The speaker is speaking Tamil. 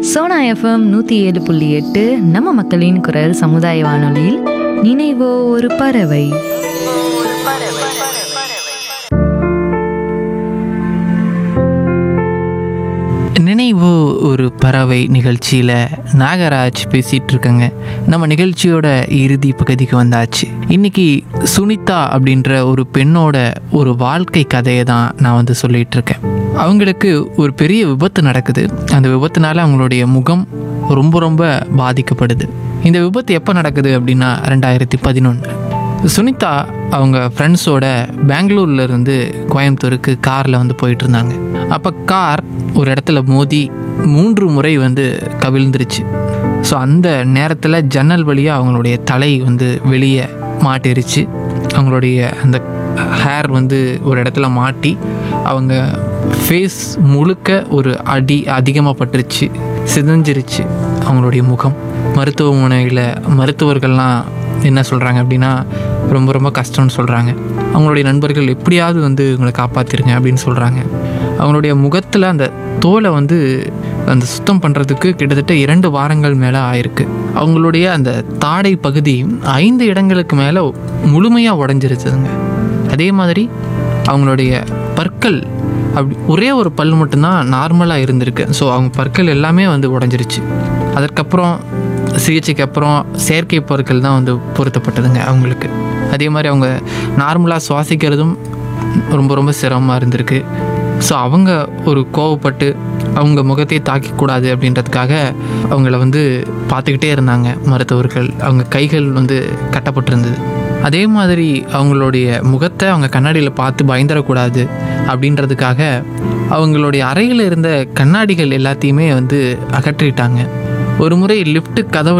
சோனா எஃப்எம் நூற்றி ஏழு புள்ளி எட்டு நம்ம மக்களின் குரல் சமுதாய வானொலியில் நினைவோ ஒரு பறவை நினைவு ஒரு பறவை நிகழ்ச்சியில் நாகராஜ் பேசிகிட்டு இருக்கேங்க நம்ம நிகழ்ச்சியோட இறுதி பகுதிக்கு வந்தாச்சு இன்னைக்கு சுனிதா அப்படின்ற ஒரு பெண்ணோட ஒரு வாழ்க்கை கதையை தான் நான் வந்து சொல்லிட்டு இருக்கேன் அவங்களுக்கு ஒரு பெரிய விபத்து நடக்குது அந்த விபத்துனால அவங்களுடைய முகம் ரொம்ப ரொம்ப பாதிக்கப்படுது இந்த விபத்து எப்போ நடக்குது அப்படின்னா ரெண்டாயிரத்தி பதினொன்று சுனிதா அவங்க ஃப்ரெண்ட்ஸோட பெங்களூர்ல இருந்து கோயம்புத்தூருக்கு காரில் வந்து போயிட்டு இருந்தாங்க அப்போ கார் ஒரு இடத்துல மோதி மூன்று முறை வந்து கவிழ்ந்துருச்சு ஸோ அந்த நேரத்தில் ஜன்னல் வழியாக அவங்களுடைய தலை வந்து வெளியே மாட்டிருச்சு அவங்களுடைய அந்த ஹேர் வந்து ஒரு இடத்துல மாட்டி அவங்க ஃபேஸ் முழுக்க ஒரு அடி அதிகமாக பட்டுருச்சு சிதஞ்சிருச்சு அவங்களுடைய முகம் மருத்துவமனையில் மருத்துவர்கள்லாம் என்ன சொல்கிறாங்க அப்படின்னா ரொம்ப ரொம்ப கஷ்டம்னு சொல்கிறாங்க அவங்களுடைய நண்பர்கள் எப்படியாவது வந்து உங்களை காப்பாற்றிருங்க அப்படின்னு சொல்கிறாங்க அவங்களுடைய முகத்தில் அந்த தோலை வந்து அந்த சுத்தம் பண்ணுறதுக்கு கிட்டத்தட்ட இரண்டு வாரங்கள் மேலே ஆயிருக்கு அவங்களுடைய அந்த தாடை பகுதி ஐந்து இடங்களுக்கு மேலே முழுமையாக உடஞ்சிருச்சுதுங்க அதே மாதிரி அவங்களுடைய பற்கள் அப்படி ஒரே ஒரு பல் மட்டும்தான் நார்மலாக இருந்திருக்கு ஸோ அவங்க பற்கள் எல்லாமே வந்து உடஞ்சிருச்சு அதற்கப்புறம் சிகிச்சைக்கு அப்புறம் செயற்கை பொருட்கள் தான் வந்து பொருத்தப்பட்டதுங்க அவங்களுக்கு அதே மாதிரி அவங்க நார்மலாக சுவாசிக்கிறதும் ரொம்ப ரொம்ப சிரமமாக இருந்திருக்கு ஸோ அவங்க ஒரு கோவப்பட்டு அவங்க முகத்தை தாக்கக்கூடாது அப்படின்றதுக்காக அவங்கள வந்து பார்த்துக்கிட்டே இருந்தாங்க மருத்துவர்கள் அவங்க கைகள் வந்து கட்டப்பட்டிருந்தது அதே மாதிரி அவங்களுடைய முகத்தை அவங்க கண்ணாடியில் பார்த்து பயந்துடக்கூடாது அப்படின்றதுக்காக அவங்களுடைய அறையில் இருந்த கண்ணாடிகள் எல்லாத்தையுமே வந்து அகற்றிட்டாங்க ஒரு முறை லிஃப்ட் கதவு